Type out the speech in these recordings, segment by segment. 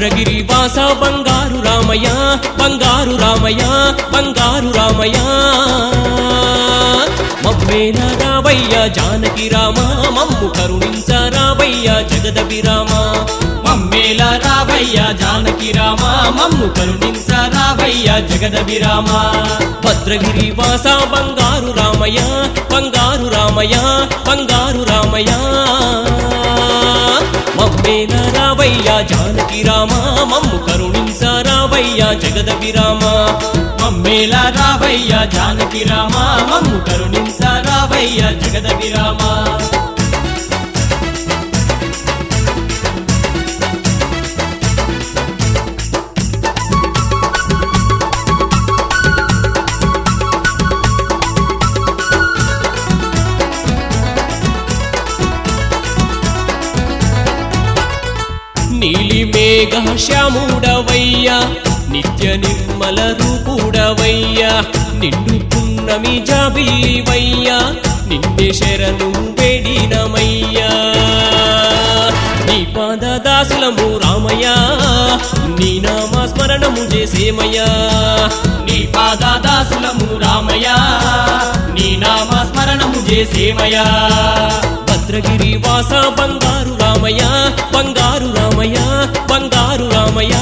భద్రగిరి వాస బంగారు రామయ్య బంగారు రామయ్య బంగారు రామయ్య మమ్మేల రావయ్య జానకి రామ మమ్ము కరుణించ రావయ్య జగదభి రామ మమ్మేల రావయ్య జానకి రామ మమ్ము కరుణించ రావయ్య జగదభి రామ భద్రగిరి వాస బంగారు రామయ్య బంగారు రామయ్య బంగారు రామయ్య మమ్మేల రావయ్య జానకి రామ మమ్ము కరుణించ రావయ్య జగదభి రామ మమ్మేల రావయ్య జానకి రామ మమ్ము కరుణించ రావయ్య జగదభి రామ నీలి మేఘ శ్యాముడవయ్యా నిత్య నిర్మల రూపుడవయ్యా నిండు పున్నమి జాబిలివయ్యా నిన్నే శరణు వేడినమయ్యా నీ పాద దాసులము రామయ్యా నీ నామ స్మరణము చేసేమయ్యా నీ పాదాదాసులము రామయ్య నీ నామ స్మరణము చేసేమయ్యా భద్రగిరి వాస బంగారు రామయ్య బంగారు రామయ్య బంగారు రామయ్య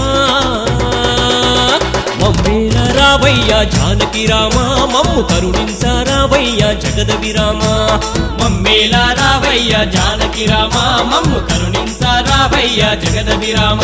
మమ్మేల రావయ్య జానకి రామ మమ్ము కరుణించ రావయ్య జగదవి రామ మమ్మేల రావయ్య జానకి రామ మమ్ము కరుణించ రావయ్య జగదభి రామ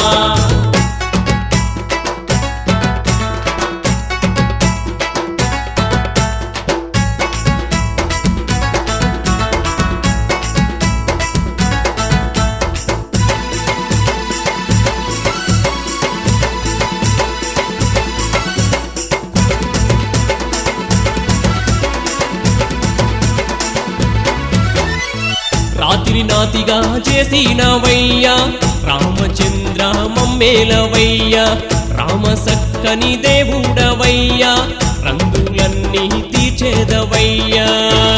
రాత్రి నాతిగా చేసినవయ్యా రామచంద్ర మమ్మేలవయ్యా రామ సక్కని దేవుడవయ్యా రంగులన్నీ తీర్చేదవయ్యా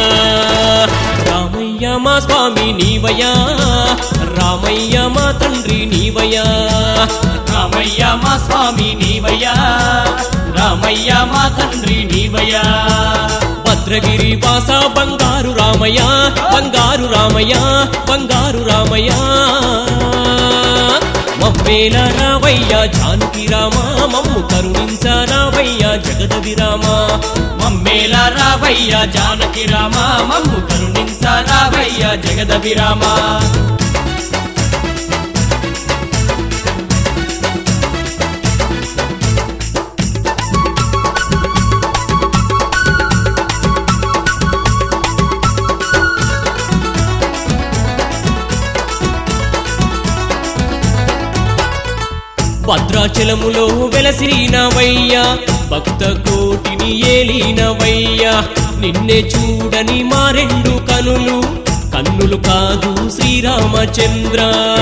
రామయ్య మా స్వామి నీవయ్యా రామయ్య మా తండ్రి నీవయ్యా రామయ్య మా స్వామి నీవయ్యా రామయ్య మా తండ్రి నీవయ్యా భద్రగిరి వాస బంగారు రామయ్య బంగారు రామయ్య బంగారు రామయ్య మమ్మేల రావయ్య జానకి రామ మమ్ము కరుణించ రావయ్య జగదవి రామ మమ్మేల రావయ్య జానకి రామ మమ్ము కరుణించ రావయ్య జగదభి రామ భద్రాచలములో వెలసినవయ్యా భక్త కోటిని ఏలినవయ్యా నిన్నే చూడని మా రెండు కనులు కన్నులు కాదు శ్రీరామచంద్ర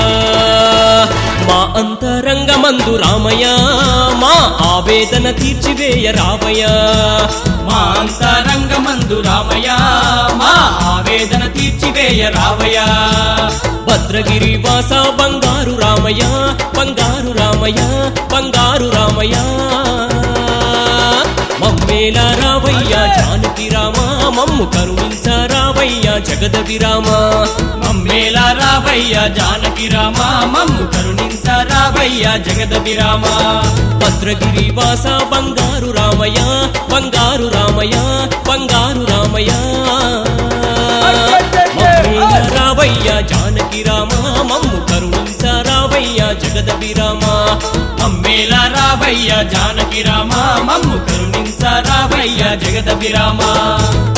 మా అంతరంగమందు రామయ్య మా ఆవేదన తీర్చివేయ రామయ్య మా అంతరంగమందు రామయ్య మా ఆవేదన తీర్చివేయ రావయ్య భద్రగిరి వాస బంగారు రామయ్య బంగారు రామయ్య బంగారు రామయ్య మమ్మేల రావయ్య జానకి రామ మమ్ము కరుణించ రావయ్య జగదవి రామ మమ్మేల రావయ్య జానకి రామ మమ్ము కరుణించ రావయ్య జగదభి రామ భద్రగిరి వాస బంగారు రామయ్య బంగారు రామయ్య బంగారు రామయ్య మమ్మేల రావయ్య జానకి రామ మమ్ము కరుణించ రావయ్య జగదవి రామ మమ్మేల రావయ్య జానకి రామ మమ్ము కరుణించ రావయ్య జగదభి రామ